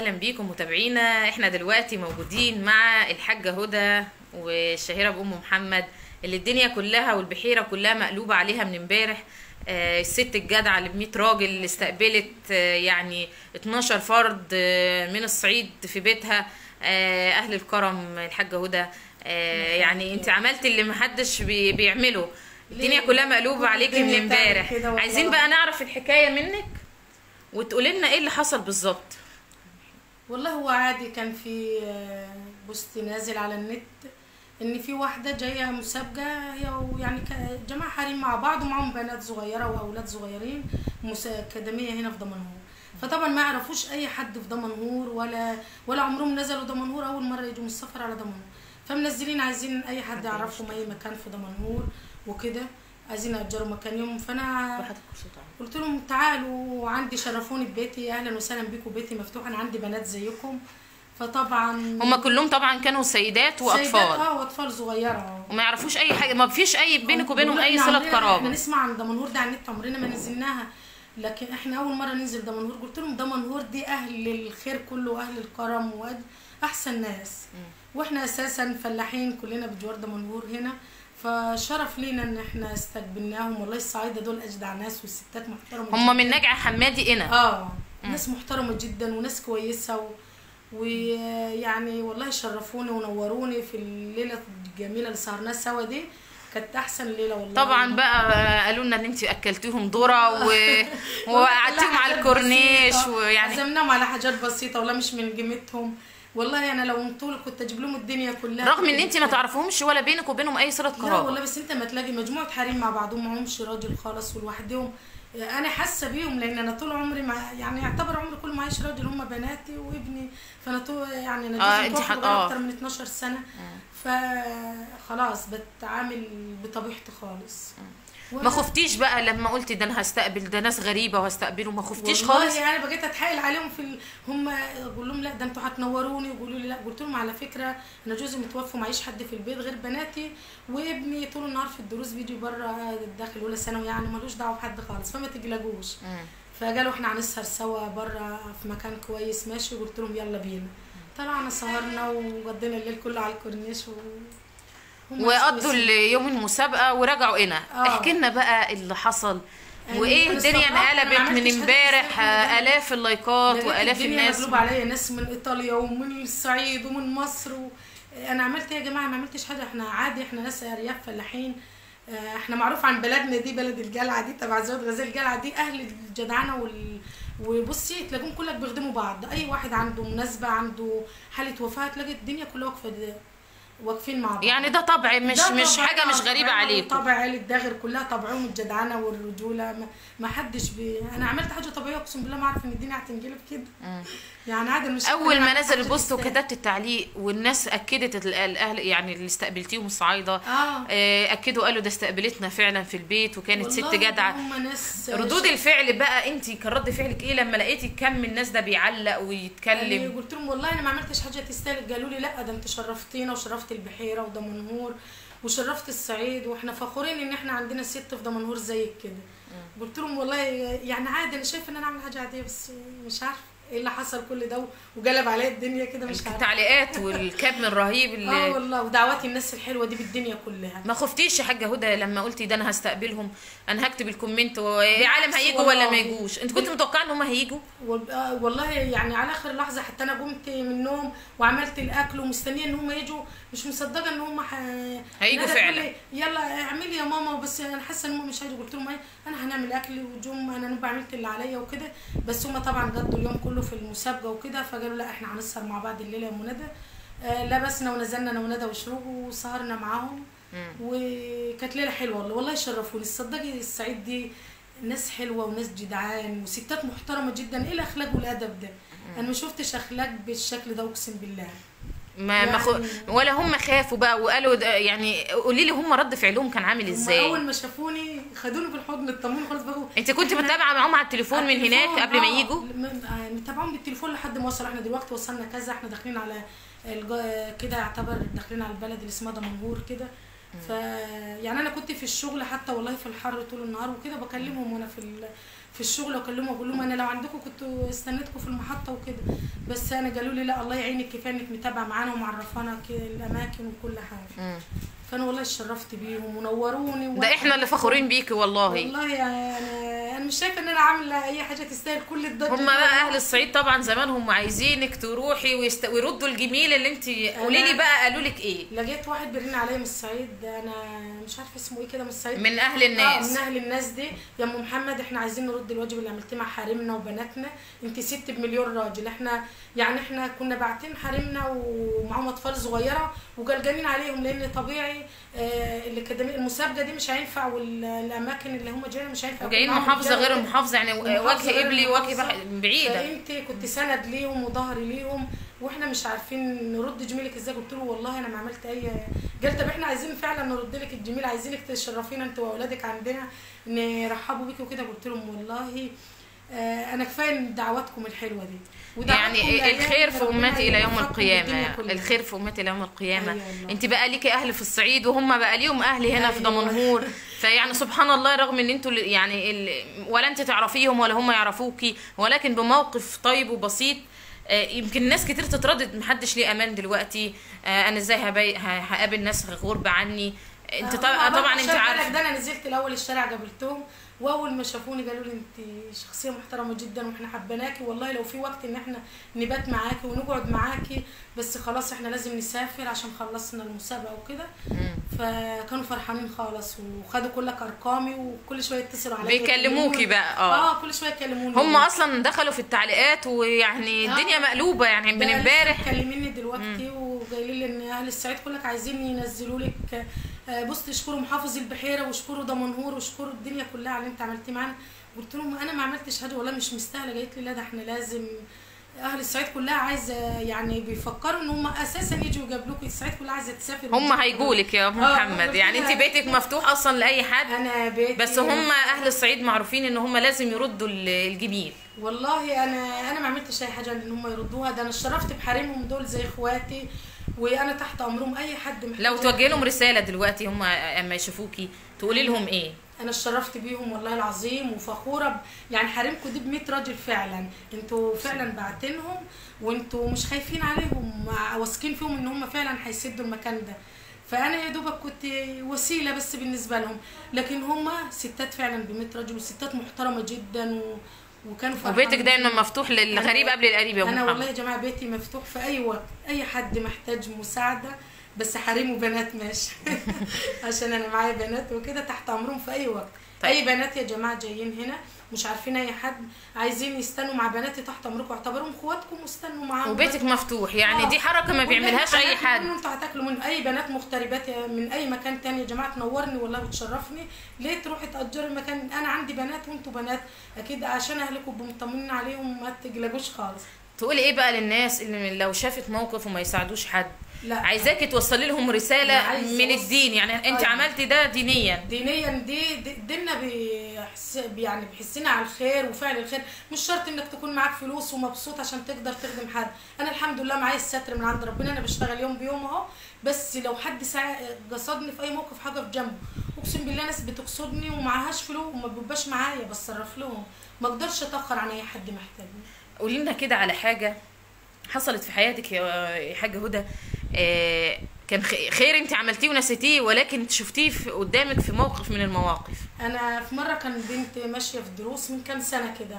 وسهلا بيكم متابعينا احنا دلوقتي موجودين مع الحاجة هدى والشهيرة بأم محمد اللي الدنيا كلها والبحيرة كلها مقلوبة عليها من امبارح آه، الست الجدعة اللي ب راجل اللي استقبلت آه، يعني 12 فرد آه، من الصعيد في بيتها آه، اهل الكرم الحاجة هدى آه، يعني انت عملتي اللي محدش بي- بيعمله الدنيا ليه؟ كلها مقلوبة كل عليكي من الدنيا بتعمل امبارح كده والله. عايزين بقى نعرف الحكاية منك وتقولي لنا ايه اللي حصل بالظبط والله هو عادي كان في آه، بوست نازل على النت ان في واحده جايه مسابقه هي ويعني ك- جماعه حريم مع بعض ومعاهم بنات صغيره واولاد صغيرين مس- اكاديميه هنا في دمنهور فطبعا ما يعرفوش اي حد في دمنهور ولا ولا عمرهم نزلوا دمنهور اول مره يجوا من السفر على دمنهور فمنزلين عايزين اي حد يعرفهم اي مكان في دمنهور وكده عايزين يأجروا مكان يوم فانا قلت لهم تعالوا عندي شرفوني ببيتي اهلا وسهلا بيكم بيتي مفتوح انا عندي بنات زيكم فطبعا هما كلهم طبعا كانوا سيدات سيدات واطفال اه واطفال صغيره وما يعرفوش اي حاجه ما فيش اي بينك وبينهم والله اي إحنا صله عمرنا- احنا قرابه نسمع عن دمنهور ده على النت عمرنا ما نزلناها لكن احنا اول مره ننزل دمنهور قلت لهم دمنهور دي اهل الخير كله اهل الكرم واحسن ناس واحنا اساسا فلاحين كلنا بجوار دمنهور هنا فشرف لينا ان احنا استقبلناهم والله الصعايده دول اجدع ناس والستات محترمه هما من نجع حمادي هنا اه ناس محترمه جدا وناس كويسه و... ويعني والله شرفوني ونوروني في الليله الجميله اللي سهرناها سوا دي كانت احسن ليله والله طبعا بقى قالوا لنا ان انت اكلتيهم ذره و... وقعدتيهم على الكورنيش ويعني عزمناهم على حاجات بسيطه ولا مش من قيمتهم والله انا لو طول كنت اجيب لهم الدنيا كلها رغم ان انت ما تعرفيهمش ولا بينك وبينهم اي صله لا قرابه والله بس انت ما تلاقي مجموعه حريم مع بعضهم معهمش راجل خالص ولوحدهم انا حاسه بيهم لان انا طول عمري مع يعني يعتبر عمري كله معيش راجل هم بناتي وابني فانا طول يعني انا آه، جوزي انت متوفي حد- بقاله آه. اكتر من 12 سنه فخلاص بتعامل بطبيعتي خالص ما خفتيش بقى لما قلتي ده انا هستقبل ده ناس غريبه وهستقبله ما خفتيش والله خالص يعني بقيت اتحايل عليهم في ال... هم اقول لهم لا ده انتوا هتنوروني يقولوا لي لا قلت لهم على فكره انا جوزي متوفى ومعيش حد في البيت غير بناتي وابني طول النهار في الدروس بيجي بره داخل اولى ثانوي يعني ملوش دعوه بحد خالص فما تقلقوش مم. فقالوا احنا هنسهر سوا بره في مكان كويس ماشي قلت لهم يلا بينا طلعنا سهرنا وقضينا الليل كله على الكورنيش و... هم وقضوا كويسين. اليوم المسابقه ورجعوا هنا آه. احكي لنا بقى اللي حصل يعني وايه أنا الدنيا استغربت، أنا ما انقلبت من عملتش حاجة امبارح تستاهل ده. آه، الاف اللايكات لقيت والاف الدنيا الناس مقلوب عليا ناس من ايطاليا ومن الصعيد ومن مصر و... انا عملت ايه يا جماعه ما عملتش حاجه احنا عادي احنا ناس ارياف فلاحين آه، احنا معروف عن بلدنا دي بلد الجلعه دي تبع زود غزال الجلعه دي اهل الجدعنه وال وبصي تلاقيهم كلك بيخدموا بعض اي واحد عنده مناسبه عنده حاله وفاه تلاقي الدنيا كلها واقفه د- واقفين مع بعض يعني ده طبع مش ده مش طبع- حاجه مش غريبه طبعاً عليكم طبع عيلة داغر كلها طبعهم الجدعنه والرجوله ما, ما حدش بي... انا عملت حاجه طبيعيه اقسم بالله ما اعرف ان الدنيا هتنقلب كده يعني عادي مش اول أنا ما عملت نزل حاجة البوست تستاهل. وكتبت التعليق والناس اكدت ال- الاهل يعني اللي استقبلتيهم الصعايده اه آه، اكدوا قالوا ده استقبلتنا فعلا في البيت وكانت ست والله جدعه هم ناس ردود الفعل بقى انت كان رد فعلك ايه لما لقيتي كم من الناس ده بيعلق يعني ويتكلم قلت لهم والله انا ما عملتش حاجه تستاهل قالوا لي لا ده انت شرفتينا وشرفت البحيره ودمنهور وشرفت الصعيد واحنا فخورين ان احنا عندنا ست في دمنهور زيك كده قلت لهم والله يعني عادي انا شايفه ان انا اعمل حاجه عاديه بس مش عارفه ايه اللي حصل كل ده وقلب عليا الدنيا كده مش عارفه التعليقات والكم الرهيب اه اللي والله ودعوات الناس الحلوه دي بالدنيا كلها ما خفتيش يا حاجه هدى لما قلتي ده انا هستقبلهم انا هكتب الكومنت ويا عالم بالعكس هيجوا ولا ما والله. يجوش انت كنت متوقعه ان هم هيجوا وال- آه والله يعني على اخر لحظه حتى انا قمت من النوم وعملت الاكل ومستنيه ان هم يجوا مش مصدقه ان هم ح... هيجوا لا، فعلا. تقول لي يلا اعملي يا ماما بس انا حاسه ان هم مش هيجوا قلت لهم ايه انا هنعمل اكل وجم انا نبقى عملت اللي عليا وكده بس هم طبعا قضوا اليوم كله في المسابقه وكده فقالوا لا احنا هنسهر مع بعض الليله يا منى آه لبسنا ونزلنا انا وندى وشروق وسهرنا معاهم وكانت ليله حلوه والله والله شرفوني تصدقي الصعيد دي ناس حلوه وناس جدعان وستات محترمه جدا ايه الاخلاق والادب ده انا ما شفتش اخلاق بالشكل ده اقسم بالله ما ما خو... يعني- ولا هم خافوا بقى وقالوا ده يعني قولي لي هم رد فعلهم كان عامل هم ازاي اول ما شافوني خدوني بالحضن اطمنوا خلاص بقوا انت كنت إحنا- متابعه معاهم على التليفون من هناك التليفون، قبل ما آه، يجوا م- آه، متابعهم بالتليفون لحد ما وصل احنا دلوقتي وصلنا كذا احنا داخلين على الج- كده يعتبر داخلين على البلد اللي اسمها دمنهور كده ف يعني انا كنت في الشغل حتى والله في الحر طول النهار وكده بكلمهم وانا في ال... في الشغل واكلمهم واقول لهم انا لو عندكم كنت استنيتكم في المحطه وكده بس انا قالوا لي لا الله يعينك كفايه انك متابعه معانا ومعرفانا ك- الاماكن وكل حاجه مم. فانا والله اتشرفت بيهم ونوروني ده احنا اللي فخورين بيكي والله والله يعني انا انا مش شايفه ان انا عامله اي حاجه تستاهل كل الضجه هم دي. بقى اهل الصعيد طبعا زمان هم عايزينك تروحي ويست... ويردوا الجميل اللي انت قولي لي بقى قالوا لك ايه لقيت واحد بيرن عليا من الصعيد انا مش عارفه اسمه ايه كده من الصعيد من اهل اه الناس من اهل الناس دي يا ام محمد احنا عايزين نرد الواجب اللي عملتيه مع حريمنا وبناتنا انت ست بمليون راجل احنا يعني احنا كنا باعتين حريمنا ومعاهم اطفال صغيره وجلجانين عليهم لان طبيعي آه اللي كده المسابقه دي مش هينفع والاماكن اللي هم جايين مش هينفع وجايين يكون معاهم محافظه رجالة غير وكده. المحافظه يعني المحافظة وجه غير قبلي وجه المحافظة. بح- بعيده فانت كنت سند ليهم وظهري ليهم واحنا مش عارفين نرد جميلك ازاي قلت له والله انا ما عملت اي قال طب احنا عايزين فعلا نرد لك الجميل عايزينك تشرفينا انت واولادك عندنا نرحبوا بيكي وكده قلت لهم والله آه انا كفايه من دعواتكم الحلوه دي ودعواتكم يعني لأيام الخير في ربنا امتي الى يوم يوفقكم بالدنيا القيامه كلها. الخير في امتي الى يوم القيامه أيوة والله. انت بقى ليكي اهل في الصعيد وهم بقى ليهم اهل هنا في أيوة. دمنهور فيعني سبحان الله رغم ان انتوا اللي- يعني ال- ولا انت تعرفيهم ولا هم يعرفوكي ولكن بموقف طيب وبسيط آه، يمكن ناس كتير تتردد محدش ليه امان دلوقتي آه، انا ازاي هبي- ه- هقابل ناس غربة عني انت آه، طبعا هم طبعا عشان انت بالك عارفه ده انا نزلت الاول الشارع قابلتهم واول ما شافوني قالوا لي انت شخصيه محترمه جدا واحنا حبيناكي والله لو في وقت ان احنا نبات معاكي ونقعد معاكي بس خلاص احنا لازم نسافر عشان خلصنا المسابقه وكده مم. فكانوا فرحانين خالص وخدوا كلك ارقامي وكل شويه يتصلوا عليا بيكلموكي ويكلموني. بقى اه اه كل شويه يكلموني هم اصلا دخلوا في التعليقات ويعني آه. الدنيا مقلوبه يعني من ده لسه امبارح مكلميني دلوقتي وقايلين لي ان اهل الصعيد كلك عايزين ينزلوا لك آه، بص تشكروا محافظ البحيره واشكروا دمنهور واشكروا الدنيا كلها على اللي انت عملتيه معانا قلت لهم انا ما عملتش حاجه والله مش مستاهله قالت لي لا ده احنا لازم اهل الصعيد كلها عايزه يعني بيفكروا ان هم اساسا يجوا يقابلوكوا الصعيد كلها عايزه تسافر هم هيجولك يا ام آه، محمد قلت يعني لها- انت بيتك مفتوح اصلا لاي حد انا بيتي بس هم اهل الصعيد معروفين ان هم لازم يردوا ال- الجميل والله انا انا ما عملتش اي حاجه ان هم يردوها ده انا اشترفت بحريمهم دول زي اخواتي وانا تحت امرهم اي حد محتاج لو توجه لهم رساله دلوقتي هم اما يشوفوكي تقولي لهم ايه انا اشترفت بيهم والله العظيم وفخوره ب... يعني حريمكم دي ب 100 راجل فعلا انتوا فعلا بعتينهم وانتوا مش خايفين عليهم مع- واثقين فيهم ان هم فعلا هيسدوا المكان ده فانا يا دوبك كنت وسيله بس بالنسبه لهم لكن هم ستات فعلا ب 100 راجل وستات محترمه جدا و... وكانوا فرحانين وبيتك دايما مفتوح للغريب قبل القريب يا ام انا والله محمد يا جماعه بيتي مفتوح في اي وقت اي حد محتاج مساعده بس حريم وبنات ماشي عشان انا معايا بنات وكده تحت امرهم في اي وقت طيب. اي بنات يا جماعه جايين هنا مش عارفين اي حد عايزين يستنوا مع بناتي تحت امركم اعتبروهم اخواتكم واستنوا معاهم وبيتك مفتوح يعني آه. دي حركه ما وده بيعملهاش اي هتاكلوا حد منه، انتوا هتاكلوا من اي بنات مغتربات يا- من اي مكان تاني يا جماعه تنورني والله بتشرفني ليه تروحي تاجري مكان انا عندي بنات وانتوا بنات اكيد عشان اهلكم يبقوا مطمنين عليهم ما تقلقوش خالص تقولي ايه بقى للناس اللي لو شافت موقف وما يساعدوش حد لا عايزاكي توصلي لهم رساله لا، عايزة من أوصل. الدين يعني انت أيوة. عملتي ده دينيا دينيا دي دي- ديننا بيحس يعني بيحسنا على الخير وفعل الخير مش شرط انك تكون معاك فلوس ومبسوط عشان تقدر تخدم حد انا الحمد لله معايا الستر من عند ربنا انا بشتغل يوم بيوم اهو بس لو حد ساعة قصدني في اي موقف حاجه في جنبه اقسم بالله ناس بتقصدني ومعهاش فلوس وما بيبقاش معايا بتصرف لهم ما اقدرش اتاخر عن اي حد محتاجني قولي لنا كده على حاجه حصلت في حياتك يا يا حاجه هدى آه، كان خ- خير انت عملتيه ونسيتيه ولكن شفتيه في- قدامك في موقف من المواقف انا في مره كان بنت ماشيه في دروس من كام سنه كده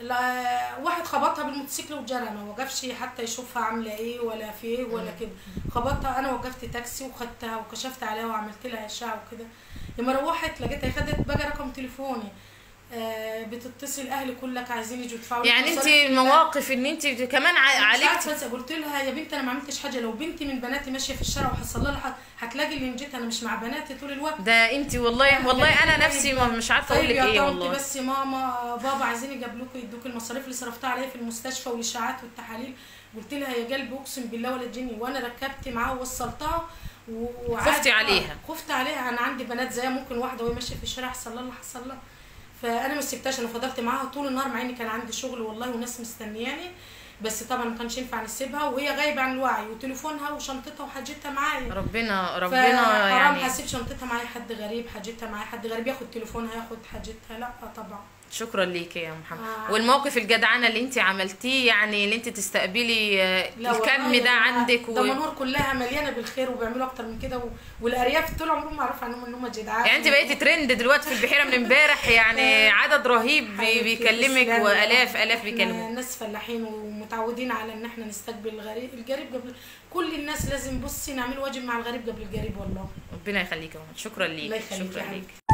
لا واحد خبطها بالموتوسيكل وجرى ما وقفش حتى يشوفها عامله ايه ولا في ايه ولا كده خبطها انا وقفت تاكسي وخدتها وكشفت عليها وعملت لها اشعه وكده لما روحت لقيتها خدت بقى رقم تليفوني آه بتتصل اهلي كلك عايزين يجوا يدفعوا لي يعني انت مصاريف البنات. المواقف ان انت كمان ع- مش عليك عارفه أنسى. قلت لها يا بنتي انا ما عملتش حاجه لو بنتي من بناتي ماشيه في الشارع وحصل لها حاجة، هتلاقي اللي نجيت انا مش مع بناتي طول الوقت ده انت والله والله انا نفسي ما- مش عارفه اقول طيب لك يا ايه طنط والله بس ماما بابا عايزين يجابلوك يدوك المصاريف اللي صرفتها عليا في المستشفى والاشاعات والتحاليل قلت لها يا قلبي اقسم بالله ولا تجيني وانا ركبت معاه ووصلتها و- وعادي- خفتي عليها. خفت عليها انا عندي بنات زيها ممكن واحده وهي ماشيه في الشارع حصل لها اللي حصل لها فانا ما سبتهاش انا فضلت معاها طول النهار مع اني كان عندي شغل والله وناس مستنياني بس طبعا ما كانش ينفع نسيبها وهي غايبه عن الوعي وتليفونها وشنطتها وحاجتها معايا ربنا فحرام ربنا يعني هسيب شنطتها معايا حد غريب حاجتها معايا حد غريب ياخد تليفونها ياخد حاجتها لا طبعا شكرا ليك يا محمد آه. والموقف الجدعنه اللي انت عملتيه يعني اللي انت تستقبلي آه، لا الكم والله ده يا عندك جماعة، دمنهور كلها مليانه بالخير وبيعملوا اكتر من كده و... والارياف طول عمرهم معروف عنهم ان هم جدعان يعني انت بقيتي ترند دلوقتي في البحيره من امبارح يعني عدد رهيب بي- حبيبتي، بيكلمك تسلمي. والاف الاف إحنا بيكلموك ناس فلاحين ومتعودين على ان احنا نستقبل الغريب الجريب قبل كل الناس لازم بصي نعمل واجب مع الغريب قبل الجريب والله ربنا يخليك يا محمد شكرا الله ليك يخليك يا شكرا حبيبي. ليك